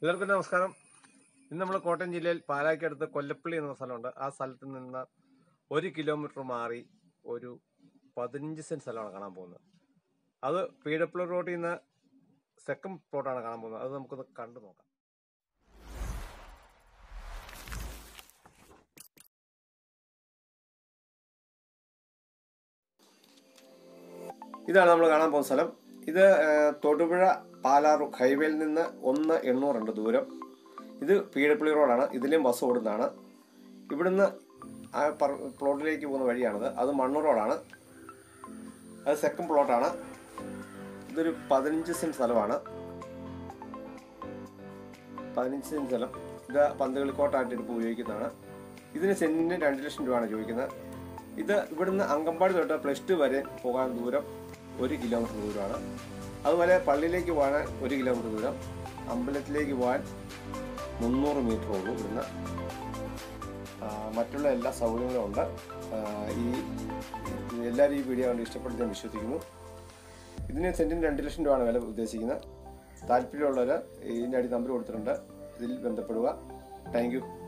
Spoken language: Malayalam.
എല്ലാവർക്കും നമസ്കാരം ഇന്ന് നമ്മൾ കോട്ടയം ജില്ലയിൽ പാലായ്ക്കടുത്ത് കൊല്ലപ്പള്ളി എന്ന സ്ഥലമുണ്ട് ആ സ്ഥലത്ത് നിന്ന് ഒരു കിലോമീറ്റർ മാറി ഒരു പതിനഞ്ച് സെന്റ് സ്ഥലമാണ് കാണാൻ പോകുന്നത് അത് പീഡപ്പിളി റോഡിൽ നിന്ന് സെക്കൻഡ് പ്ലോട്ടാണ് കാണാൻ പോകുന്നത് അത് നമുക്കൊന്ന് കണ്ടു നോക്കാം ഇതാണ് നമ്മൾ കാണാൻ പോകുന്ന സ്ഥലം ഇത് ഏഹ്, തൊടുപുഴ പാലാറു ഹൈവേയിൽ നിന്ന് ഒന്ന് എണ്ണൂറുണ്ട് ദൂരം ഇത് പീഡപ്പിളി റോഡാണ് ഇതിലെയും ബസ് ഓടുന്നതാണ് ഇവിടുന്ന് ആ പറ- പ്ലോട്ടിലേക്ക് പോകുന്ന വഴിയാണിത് അത് മണ്ണൂർ റോഡാണ് അത് സെക്കൻഡ് പ്ലോട്ടാണ് ഇതൊരു പതിനഞ്ച് സെൻറ്റ് സ്ഥലമാണ് പതിനഞ്ച് സെൻറ്റ് സ്ഥലം ഇത് പന്തകളിക്കോട്ടായിട്ട് ഇപ്പോൾ ഉപയോഗിക്കുന്നതാണ് ഇതിന് സെൻറ്റിന് രണ്ട് ലക്ഷം രൂപയാണ് ചോദിക്കുന്നത് ഇത് ഇവിടുന്ന് അങ്കമ്പാടി തൊട്ട് പ്ലസ് ടു വരെ പോകാൻ ദൂരം ഒരു കിലോമീറ്റർ ദൂരമാണ് അതുപോലെ പള്ളിയിലേക്ക് പോകാൻ ഒരു കിലോമീറ്റർ ദൂരം അമ്പലത്തിലേക്ക് പോകാൻ മുന്നൂറ് മീറ്റർ ഉള്ളൂ ഇവിടുന്ന് ആ, മറ്റുള്ള എല്ലാ സൗകര്യങ്ങളും ഉണ്ട് ആ, ഈ എല്ലാവരും ഈ വീഡിയോ കണ്ട് ഇഷ്ടപ്പെട്ട് ഞാൻ വിശ്വസിക്കുന്നു ഇതിന് സെൻറ്റിന് രണ്ട് ലക്ഷം രൂപയാണ് വില ഉദ്ദേശിക്കുന്നത് താല്പര്യമുള്ളവർ ഇതിൻ്റെ അടി നമ്പർ കൊടുത്തിട്ടുണ്ട് ഇതിൽ ബന്ധപ്പെടുക താങ്ക് യു